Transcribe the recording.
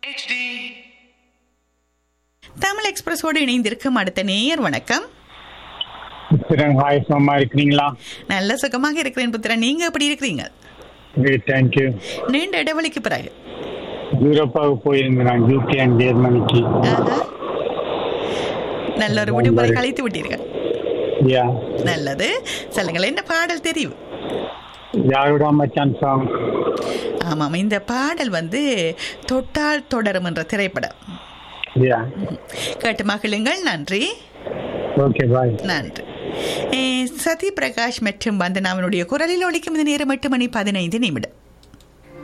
தமிழ் எக்ஸ்பிரஸோடு இணைந்திருக்கும் அடுத்த நேயர் வணக்கம் புத்திரன் ஹாய் சும்மா இருக்கிறீங்களா நல்ல சுகமாக இருக்கிறேன் புத்திரன் நீங்க எப்படி இருக்கிறீங்க தேங்க்யூ நீண்ட இடைவெளிக்கு பிறகு யூரோப்பாவுக்கு போயிருந்தேன் நான் யூகே அண்ட் ஜெர்மனிக்கு ஆஹா. நல்ல ஒரு விடுமுறை கழித்து விட்டீர்கள் யா நல்லது சொல்லுங்கள் என்ன பாடல் தெரியும் யாரோட மச்சான் சாங் ஆமாம் இந்த பாடல் வந்து தொட்டால் தொடரும் என்ற திரைப்படம் யா கேட்டு மகிழுங்கள் நன்றி ஓகே பாய் நன்றி ஏ, சதி பிரகாஷ் மற்றும் வந்தனாவினுடைய குரலில் ஒலிக்கும் இந்த நேரம் எட்டு மணி பதினைந்து நிமிடம்